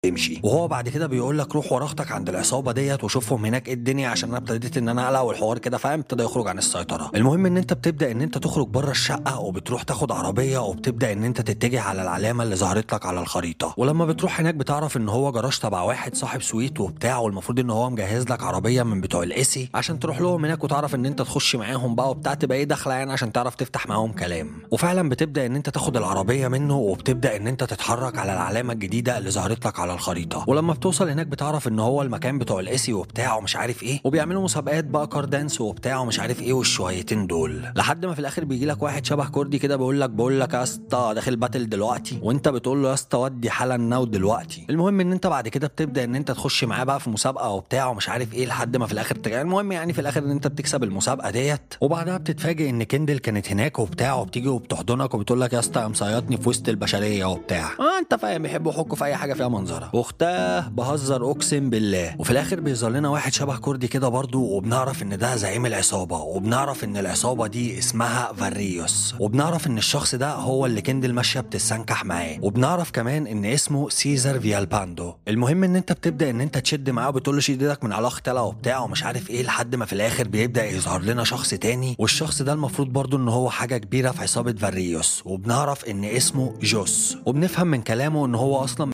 تمشي وهو بعد كده بيقول لك روح ورا اختك عند العصابه ديت وشوفهم هناك ايه الدنيا عشان انا ابتديت ان انا اقلق والحوار كده فاهم ابتدى يخرج عن السيطره المهم ان انت بتبدا ان انت تخرج بره الشقه وبتروح تاخد عربيه وبتبدا ان انت تتجه على العلامه اللي ظهرت لك على الخريطه ولما بتروح هناك بتعرف ان هو جراج تبع واحد صاحب سويت وبتاع والمفروض ان هو مجهز لك عربيه من بتوع الاسي عشان تروح لهم هناك وتعرف ان انت تخش معاهم بقى وبتاع تبقى ايه داخله يعني عشان تعرف تفتح معاهم كلام وفعلا بتبدا ان انت تاخد العربيه منه وبتبدا ان انت تتحرك على العلامه الجديده اللي ظهرت لك على الخريطه ولما بتوصل هناك بتعرف ان هو المكان بتوع الاسي وبتاع ومش عارف ايه وبيعملوا مسابقات بقى كار دانس وبتاع ومش عارف ايه والشويتين دول لحد ما في الاخر بيجي لك واحد شبه كردي كده بيقول لك بقول لك يا اسطى داخل باتل دلوقتي وانت بتقول له يا اسطى ودي حالا ناو دلوقتي المهم ان انت بعد كده بتبدا ان انت تخش معاه بقى في مسابقه وبتاع ومش عارف ايه لحد ما في الاخر تج- المهم يعني في الاخر ان انت بتكسب المسابقه ديت وبعدها بتتفاجئ ان كندل كانت هناك وبتاع وبتيجي وبتحضنك وبتقول لك يا اسطى يا مصيطني في وسط البشريه وبتاع اه انت فاهم يحبوا يحكوا في اي حاجه فيها منظره واختاه بهزر اقسم بالله وفي الاخر بيظهر لنا واحد شبه كردي كده برضو وبنعرف ان ده زعيم العصابه وبنعرف ان العصابه دي اسمها فاريوس وبنعرف ان الشخص ده هو اللي كندل ماشيه بتستنكح معاه وبنعرف كمان ان اسمه سيزر فيالباندو المهم ان انت بتبدا ان انت تشد معاه وبتقول له شيل ايدك من على اختلا وبتاع ومش عارف ايه لحد ما في الاخر بيبدا يظهر لنا شخص تاني والشخص ده المفروض برضو ان هو حاجه كبيره في عصابه فاريوس وبنعرف ان اسمه جوس وبنفهم من كلامه ان هو اصلا